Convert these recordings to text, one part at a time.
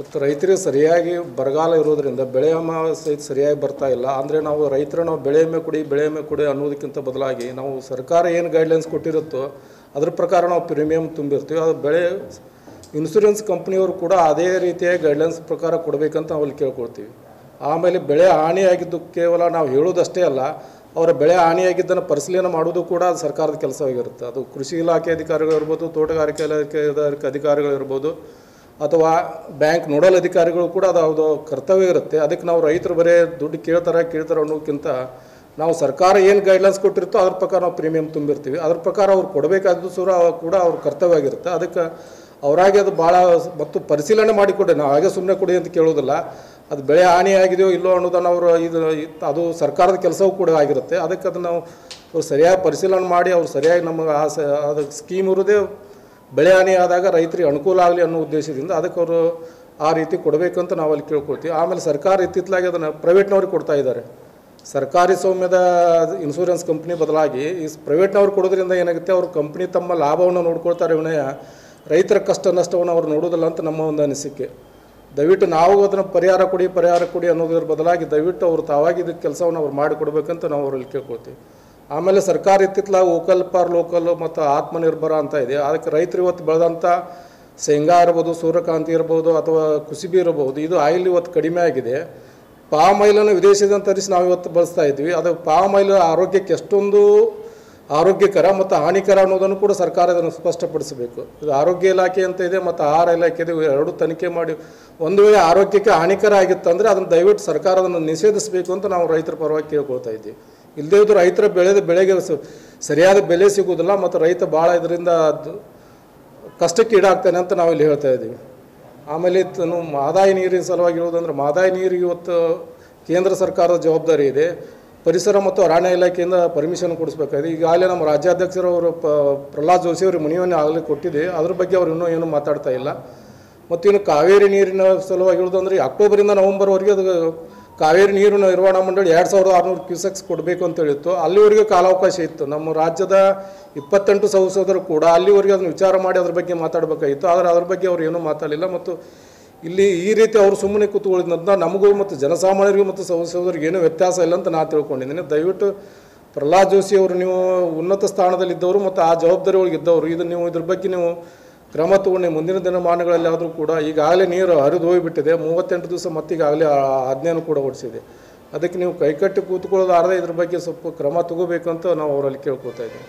ಮತ್ತು ರೈತರಿಗೆ ಸರಿಯಾಗಿ ಬರಗಾಲ ಇರೋದ್ರಿಂದ ಬೆಳೆ ವಿಮೆ ಸಹಿತ ಸರಿಯಾಗಿ ಬರ್ತಾ ಇಲ್ಲ ಅಂದರೆ ನಾವು ರೈತರ ನಾವು ಬೆಳೆ ವಿಮೆ ಕೊಡಿ ಬೆಳೆ ವಿಮೆ ಕೊಡಿ ಅನ್ನೋದಕ್ಕಿಂತ ಬದಲಾಗಿ ನಾವು ಸರ್ಕಾರ ಏನು ಗೈಡ್ಲೈನ್ಸ್ ಕೊಟ್ಟಿರುತ್ತೋ ಅದ್ರ ಪ್ರಕಾರ ನಾವು ಪ್ರೀಮಿಯಂ ತುಂಬಿರ್ತೀವಿ ಅದು ಬೆಳೆ ಇನ್ಸೂರೆನ್ಸ್ ಕಂಪ್ನಿಯವರು ಕೂಡ ಅದೇ ರೀತಿಯ ಗೈಡ್ಲೈನ್ಸ್ ಪ್ರಕಾರ ಕೊಡಬೇಕಂತ ನಾವು ಅಲ್ಲಿ ಕೇಳ್ಕೊಳ್ತೀವಿ ಆಮೇಲೆ ಬೆಳೆ ಹಾನಿಯಾಗಿದ್ದು ಕೇವಲ ನಾವು ಹೇಳೋದಷ್ಟೇ ಅಲ್ಲ ಅವರ ಬೆಳೆ ಹಾನಿಯಾಗಿದ್ದನ್ನು ಪರಿಶೀಲನೆ ಮಾಡೋದು ಕೂಡ ಅದು ಸರ್ಕಾರದ ಕೆಲಸವಾಗಿರುತ್ತೆ ಅದು ಕೃಷಿ ಇಲಾಖೆ ಅಧಿಕಾರಿಗಳಿರ್ಬೋದು ತೋಟಗಾರಿಕೆ ಇಲಾಖೆ ಅಧಿಕಾರಿಗಳಿರ್ಬೋದು ಅಥವಾ ಬ್ಯಾಂಕ್ ನೋಡಲ್ ಅಧಿಕಾರಿಗಳು ಕೂಡ ಅದು ಅದು ಕರ್ತವ್ಯ ಇರುತ್ತೆ ಅದಕ್ಕೆ ನಾವು ರೈತರು ಬರೇ ದುಡ್ಡು ಕೇಳ್ತಾರೆ ಕೇಳ್ತಾರೆ ಅನ್ನೋದಕ್ಕಿಂತ ನಾವು ಸರ್ಕಾರ ಏನು ಗೈಡ್ಲೈನ್ಸ್ ಕೊಟ್ಟಿರುತ್ತೋ ಅದ್ರ ಪ್ರಕಾರ ನಾವು ಪ್ರೀಮಿಯಂ ತುಂಬಿರ್ತೀವಿ ಅದ್ರ ಪ್ರಕಾರ ಅವ್ರು ಕೊಡಬೇಕಾದ್ದು ಸುರ ಕೂಡ ಅವ್ರ ಕರ್ತವ್ಯ ಆಗಿರುತ್ತೆ ಅದಕ್ಕೆ ಅವರಾಗಿ ಅದು ಭಾಳ ಮತ್ತು ಪರಿಶೀಲನೆ ಮಾಡಿಕೊಡಿ ನಾವು ಹಾಗೆ ಸುಮ್ಮನೆ ಕೊಡಿ ಅಂತ ಕೇಳೋದಿಲ್ಲ ಅದು ಬೆಳೆ ಹಾನಿ ಆಗಿದೆಯೋ ಇಲ್ಲೋ ಅನ್ನೋದನ್ನು ಅವರು ಇದು ಇತ್- ಅದು ಸರ್ಕಾರದ ಕೆಲಸವೂ ಕೂಡ ಆಗಿರುತ್ತೆ ಅದಕ್ಕೆ ಅದನ್ನು ನಾವು ಅವ್ರು ಸರಿಯಾಗಿ ಪರಿಶೀಲನೆ ಮಾಡಿ ಅವ್ರು ಸರಿಯಾಗಿ ನಮಗೆ ಆ ಸ ಅದು ಸ್ಕೀಮ್ ಇರೋದೇ ಬೆಳೆ ಹಾನಿ ಆದಾಗ ರೈತರಿಗೆ ಅನುಕೂಲ ಆಗಲಿ ಅನ್ನೋ ಉದ್ದೇಶದಿಂದ ಅದಕ್ಕೆ ಅವರು ಆ ರೀತಿ ಕೊಡಬೇಕಂತ ನಾವು ಅಲ್ಲಿ ಕೇಳ್ಕೊಳ್ತೀವಿ ಆಮೇಲೆ ಸರ್ಕಾರ ಇತ್ತಿತ್ತಲಾಗಿ ಅದನ್ನು ಪ್ರೈವೇಟ್ನವ್ರಿಗೆ ಕೊಡ್ತಾ ಇದ್ದಾರೆ ಸರ್ಕಾರಿ ಸೌಮ್ಯದ ಇನ್ಶೂರೆನ್ಸ್ ಕಂಪ್ನಿ ಬದಲಾಗಿ ಈ ಪ್ರೈವೇಟ್ನವ್ರು ಕೊಡೋದ್ರಿಂದ ಏನಾಗುತ್ತೆ ಅವ್ರ ಕಂಪ್ನಿ ತಮ್ಮ ಲಾಭವನ್ನು ನೋಡ್ಕೊಳ್ತಾರೆ ವಿನಯ ರೈತರ ಕಷ್ಟ ನಷ್ಟವನ್ನು ಅವ್ರು ನೋಡೋದಿಲ್ಲ ಅಂತ ನಮ್ಮ ಒಂದು ಅನಿಸಿಕೆ ದಯವಿಟ್ಟು ನಾವು ಅದನ್ನು ಪರಿಹಾರ ಕೊಡಿ ಪರಿಹಾರ ಕೊಡಿ ಅನ್ನೋದ್ರ ಬದಲಾಗಿ ದಯವಿಟ್ಟು ಅವರು ತಾವಾಗಿ ಇದಕ್ಕೆ ಕೆಲಸವನ್ನು ಅವ್ರು ಮಾಡಿಕೊಡ್ಬೇಕಂತ ನಾವು ಅವರಲ್ಲಿ ಕೇಳ್ಕೊಳ್ತೀವಿ ಆಮೇಲೆ ಸರ್ಕಾರ ಇತ್ತಿತ್ತಲಾಗ ವೋಕಲ್ ಫಾರ್ ಲೋಕಲ್ ಮತ್ತು ಆತ್ಮನಿರ್ಭರ ಅಂತ ಇದೆ ಅದಕ್ಕೆ ರೈತರು ಇವತ್ತು ಬೆಳೆದಂಥ ಶೇಂಗಾ ಇರ್ಬೋದು ಸೂರ್ಯಕಾಂತಿ ಇರ್ಬೋದು ಅಥವಾ ಕುಸಿಬಿ ಇರಬಹುದು ಇದು ಆಯಿಲ್ ಇವತ್ತು ಕಡಿಮೆ ಆಗಿದೆ ಪಾಮ್ ಆಯಿಲನ್ನು ವಿದೇಶದಿಂದ ತರಿಸಿ ನಾವು ಇವತ್ತು ಬಳಸ್ತಾ ಇದ್ವಿ ಅದು ಪಾಮ್ ಆಯಿಲ್ ಆರೋಗ್ಯಕ್ಕೆ ಎಷ್ಟೊಂದು ಆರೋಗ್ಯಕರ ಮತ್ತು ಹಾನಿಕರ ಅನ್ನೋದನ್ನು ಕೂಡ ಸರ್ಕಾರ ಅದನ್ನು ಸ್ಪಷ್ಟಪಡಿಸಬೇಕು ಇದು ಆರೋಗ್ಯ ಇಲಾಖೆ ಅಂತ ಇದೆ ಮತ್ತು ಆಹಾರ ಇಲಾಖೆ ಇದೆ ಇವು ಎರಡು ತನಿಖೆ ಮಾಡಿ ಒಂದು ವೇಳೆ ಆರೋಗ್ಯಕ್ಕೆ ಹಾನಿಕರ ಆಗಿತ್ತಂದರೆ ಅದನ್ನು ದಯವಿಟ್ಟು ಸರ್ಕಾರ ಅದನ್ನು ನಿಷೇಧಿಸಬೇಕು ಅಂತ ನಾವು ರೈತರ ಪರವಾಗಿ ಕೇಳ್ಕೊಳ್ತಾ ಇದ್ದೀವಿ ಇಲ್ಲದೇ ಇದ್ದು ರೈತರ ಬೆಳೆದ ಬೆಳೆಗೆ ಸ- ಸರಿಯಾದ ಬೆಲೆ ಸಿಗುವುದಿಲ್ಲ ಮತ್ತು ರೈತ ಭಾಳ ಇದರಿಂದ ಅದು ಕಷ್ಟಕ್ಕೆ ಈಡಾಗ್ತಾನೆ ಅಂತ ನಾವು ಇಲ್ಲಿ ಹೇಳ್ತಾ ಇದ್ದೀವಿ ಆಮೇಲೆ ತನು ಮಾದಾಯಿ ನೀರಿನ ಸಲುವಾಗಿ ಇರೋದಂದ್ರೆ ಮಾದಾಯಿ ನೀರಿಗೆ ಇವತ್ತು ಕೇಂದ್ರ ಸರ್ಕಾರದ ಜವಾಬ್ದಾರಿ ಇದೆ ಪರಿಸರ ಮತ್ತು ಅರಣ್ಯ ಇಲಾಖೆಯಿಂದ ಪರ್ಮಿಷನ್ ಕೊಡಿಸ್ಬೇಕಾಗಿದೆ ಈಗಾಗಲೇ ನಮ್ಮ ರಾಜ್ಯಾಧ್ಯಕ್ಷರು ಅವರು ಪ ಪ್ರಹ್ಲಾದ್ ಜೋಶಿ ಅವರು ಮನವಿಯನ್ನು ಆಗಲೇ ಕೊಟ್ಟಿದೆ ಅದ್ರ ಬಗ್ಗೆ ಅವ್ರು ಇನ್ನೂ ಏನು ಮಾತಾಡ್ತಾ ಇಲ್ಲ ಮತ್ತು ಇನ್ನು ಕಾವೇರಿ ನೀರಿನ ಸಲುವಾಗಿ ಹೇಳೋದಂದ್ರೆ ಈ ಅಕ್ಟೋಬರಿಂದ ನವಂಬರ್ವರೆಗೆ ಅದು ಕಾವೇರಿ ನೀರು ನಿರ್ವಹಣಾ ಮಂಡಳಿ ಎರಡು ಸಾವಿರದ ಆರುನೂರು ಕ್ಯೂಸೆಕ್ಸ್ ಕೊಡಬೇಕು ಅಂತ ಹೇಳಿತ್ತು ಅಲ್ಲಿವರೆಗೆ ಕಾಲಾವಕಾಶ ಇತ್ತು ನಮ್ಮ ರಾಜ್ಯದ ಇಪ್ಪತ್ತೆಂಟು ಸಂಸದರು ಕೂಡ ಅಲ್ಲಿವರೆಗೆ ಅದನ್ನು ವಿಚಾರ ಮಾಡಿ ಅದ್ರ ಬಗ್ಗೆ ಮಾತಾಡಬೇಕಾಗಿತ್ತು ಆದರೆ ಅದ್ರ ಬಗ್ಗೆ ಅವ್ರು ಏನೂ ಮಾತಾಡಲಿಲ್ಲ ಮತ್ತು ಇಲ್ಲಿ ಈ ರೀತಿ ಅವರು ಸುಮ್ಮನೆ ಕೂತ್ಕೊಳ್ಳಿದ್ರಿಂದ ನಮಗೂ ಮತ್ತು ಜನಸಾಮಾನ್ಯರಿಗೂ ಮತ್ತು ಸಂಸದರಿಗೆ ಏನೂ ವ್ಯತ್ಯಾಸ ಇಲ್ಲ ಅಂತ ನಾನು ತಿಳ್ಕೊಂಡಿದ್ದೀನಿ ದಯವಿಟ್ಟು ಪ್ರಹ್ಲಾದ್ ಜೋಶಿ ಅವರು ನೀವು ಉನ್ನತ ಸ್ಥಾನದಲ್ಲಿದ್ದವರು ಮತ್ತು ಆ ಜವಾಬ್ದಾರಿ ಒಳಗೆ ಇದ್ದವರು ಇದು ನೀವು ಇದ್ರ ಬಗ್ಗೆ ನೀವು ಕ್ರಮ ತಗೊಂಡು ಮುಂದಿನ ದಿನಮಾನಗಳಲ್ಲಿ ಆದರೂ ಕೂಡ ಈಗಾಗಲೇ ನೀರು ಹರಿದು ಹೋಗಿಬಿಟ್ಟಿದೆ ಮೂವತ್ತೆಂಟು ದಿವಸ ಮತ್ತೀಗಾಗಲೇ ಆಜ್ಞೆಯನ್ನು ಕೂಡ ಹೊಡಿಸಿದೆ ಅದಕ್ಕೆ ನೀವು ಕೈಕಟ್ಟಿ ಕೂತ್ಕೊಳ್ಳೋದು ಅರ್ಧ ಇದ್ರ ಬಗ್ಗೆ ಸ್ವಲ್ಪ ಕ್ರಮ ತಗೋಬೇಕಂತ ನಾವು ಅವರಲ್ಲಿ ಕೇಳ್ಕೊತಾ ಇದ್ದೀವಿ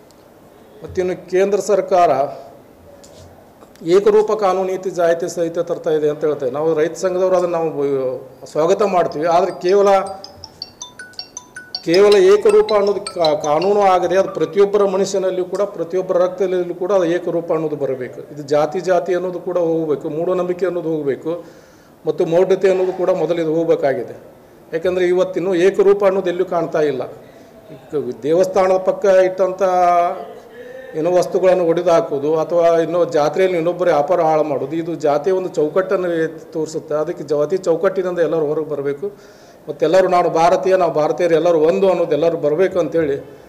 ಮತ್ತಿನ್ನು ಕೇಂದ್ರ ಸರ್ಕಾರ ಏಕರೂಪ ಕಾನೂನು ನೀತಿ ಜಾಹಿತಿ ಸಹಿತ ತರ್ತಾ ಇದೆ ಅಂತ ಹೇಳ್ತೇವೆ ನಾವು ರೈತ ಸಂಘದವರು ಅದನ್ನು ನಾವು ಬ- ಸ್ವಾಗತ ಮಾಡ್ತೀವಿ ಆದರೆ ಕೇವಲ ಕೇವಲ ಏಕರೂಪ ಅನ್ನೋದು ಕಾ- ಕಾನೂನು ಆಗದೆ ಅದು ಪ್ರತಿಯೊಬ್ಬರ ಮನುಷ್ಯನಲ್ಲಿಯೂ ಕೂಡ ಪ್ರತಿಯೊಬ್ಬರ ರಕ್ತದಲ್ಲಿಯೂ ಕೂಡ ಅದು ಏಕರೂಪ ಅನ್ನೋದು ಬರಬೇಕು ಇದು ಜಾತಿ ಜಾತಿ ಅನ್ನೋದು ಕೂಡ ಹೋಗಬೇಕು ಮೂಢನಂಬಿಕೆ ಅನ್ನೋದು ಹೋಗಬೇಕು ಮತ್ತು ಮೌಢ್ಯತೆ ಅನ್ನೋದು ಕೂಡ ಮೊದಲು ಇದು ಹೋಗಬೇಕಾಗಿದೆ ಯಾಕಂದರೆ ಇವತ್ತಿನ್ನೂ ಏಕರೂಪ ಅನ್ನೋದು ಎಲ್ಲೂ ಕಾಣ್ತಾ ಇಲ್ಲ ಈಗ ದೇವಸ್ಥಾನದ ಪಕ್ಕ ಇಟ್ಟಂಥ ಏನೋ ವಸ್ತುಗಳನ್ನು ಒಡೆದು ಹಾಕೋದು ಅಥವಾ ಇನ್ನೂ ಜಾತ್ರೆಯಲ್ಲಿ ಇನ್ನೊಬ್ಬರ ವ್ಯಾಪಾರ ಹಾಳು ಮಾಡೋದು ಇದು ಜಾತಿಯ ಒಂದು ಚೌಕಟ್ಟನ್ನು ಎತ್ತಿ ತೋರಿಸುತ್ತೆ ಅದಕ್ಕೆ ಜಾತಿ ಚೌಕಟ್ಟಿನಿಂದ ಎಲ್ಲರೂ ಹೊರಗೆ ಬರಬೇಕು ಮತ್ತೆಲ್ಲರೂ ನಾವು ಭಾರತೀಯ ನಾವು ಭಾರತೀಯರು ಎಲ್ಲರೂ ಒಂದು ಅನ್ನೋದು ಎಲ್ಲರೂ ಬರಬೇಕು ಅಂತೇಳಿ